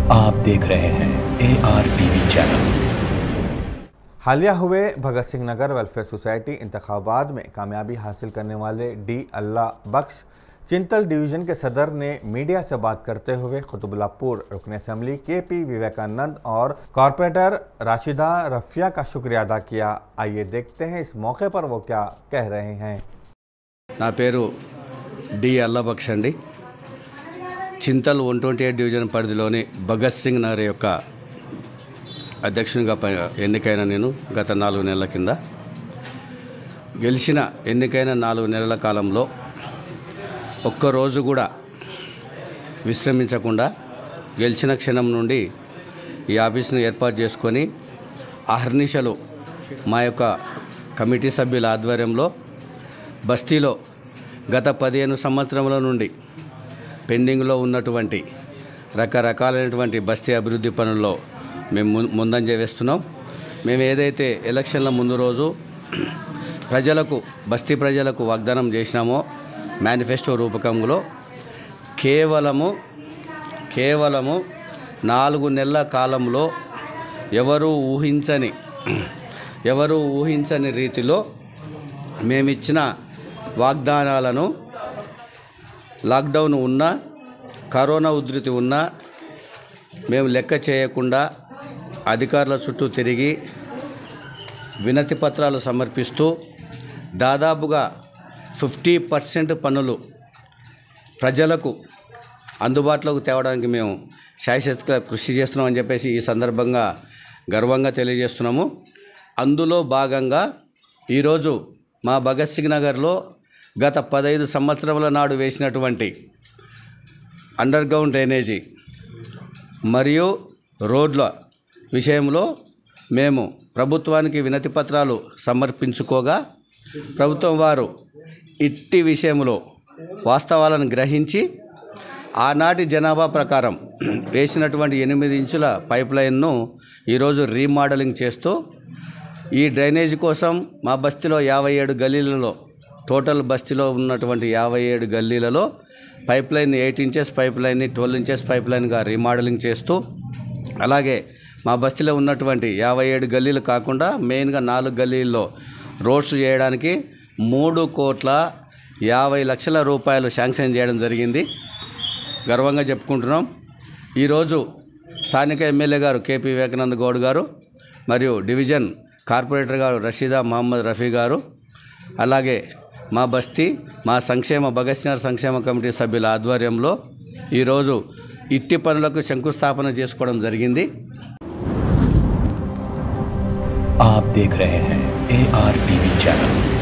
आप देख रहे हैं ए आर टीवी चैनल हालिया हुए भगत सिंह नगर वेलफेयर सोसाइटी इंतखाबात में कामयाबी हासिल करने वाले डी अल्लाह बख्श चिंतल डिवीज़न के सदर ने मीडिया से बात करते हुए खुतबुल्लापुर रुकन असम्बली के पी विवेकानंद और कॉरपोरेटर राशिदा रफिया का शुक्रिया अदा किया आइए देखते हैं इस मौके पर वो क्या कह रहे हैं నా పేరు డి అల్లబక్ష అండి Chintal one twenty eight division పరిధిలోని భగత్ సింగ్ నగర్ యొక్క అధ్యక్షునిగా ప- ఎన్నికైన నేను గత నాలుగు నెలల కింద గెలిచిన ఎన్నికైన నాలుగు నెలల కాలంలో ఒక్కరోజు కూడా విశ్రమించకుండా గెలిచిన క్షణం నుండి ఈ ఆఫీస్ను ఏర్పాటు చేసుకొని అహర్నిశలు మా యొక్క కమిటీ సభ్యుల ఆధ్వర్యంలో బస్తీలో గత పదిహేను సంవత్సరముల నుండి పెండింగ్లో ఉన్నటువంటి రకరకాలైనటువంటి బస్తీ అభివృద్ధి పనుల్లో మేము ము- ముందంజ వేస్తున్నాం మేము ఏదైతే ఎలక్షన్ల ముందు రోజు ప్రజలకు బస్తీ ప్రజలకు వాగ్దానం చేసినామో మేనిఫెస్టో రూపకంలో కేవలము కేవలము నాలుగు నెలల కాలంలో ఎవరు ఊహించని ఎవరు ఊహించని రీతిలో మేమిచ్చిన వాగ్దానాలను లాక్డౌన్ ఉన్నా కరోనా ఉధృతి ఉన్నా మేము లెక్క చేయకుండా అధికారుల చుట్టూ తిరిగి వినతి పత్రాలు సమర్పిస్తూ దాదాపుగా ఫిఫ్టీ పర్సెంట్ పనులు ప్రజలకు అందుబాటులోకి తేవడానికి మేము శాశ్వతగా కృషి చేస్తున్నామని చెప్పేసి ఈ సందర్భంగా గర్వంగా తెలియజేస్తున్నాము అందులో భాగంగా ఈరోజు మా భగత్ సింగ్ నగర్లో గత పదహైదు సంవత్సరముల నాడు వేసినటువంటి అండర్ గ్రౌండ్ డ్రైనేజీ మరియు రోడ్ల విషయంలో మేము ప్రభుత్వానికి వినతి పత్రాలు సమర్పించుకోగా ప్రభుత్వం వారు ఇట్టి విషయంలో వాస్తవాలను గ్రహించి ఆనాటి జనాభా ప్రకారం వేసినటువంటి ఎనిమిది ఇంచుల పైప్ లైన్ను ఈరోజు రీమోడలింగ్ చేస్తూ ఈ డ్రైనేజ్ కోసం మా బస్తీలో యాభై ఏడు గల్లీలలో టోటల్ బస్తీలో ఉన్నటువంటి యాభై ఏడు గల్లీలలో pipe line eight inches pipe లైన్ని ట్వెల్వ్ ఇంచెస్ పైప్ లైన్గా రీమోడలింగ్ చేస్తూ అలాగే మా బస్తీలో ఉన్నటువంటి యాభై ఏడు గల్లీలు కాకుండా మెయిన్గా నాలుగు గల్లీల్లో రోడ్స్ చేయడానికి మూడు కోట్ల యాభై లక్షల రూపాయలు శాంక్షన్ చేయడం జరిగింది గర్వంగా చెప్పుకుంటున్నాం ఈరోజు స్థానిక ఎమ్మెల్యే గారు కేపీ వివేకానంద గౌడ్ గారు మరియు డివిజన్ కార్పొరేటర్ గారు రషీదా మహమ్మద్ రఫీ గారు అలాగే మా బస్తీ మా సంక్షేమ భగత్ సింగ్ సంక్షేమ కమిటీ సభ్యుల ఆధ్వర్యంలో ఈరోజు ఇట్టి పనులకు శంకుస్థాపన చేసుకోవడం జరిగింది आप देख रहे हैं ए आर टीवी चैनल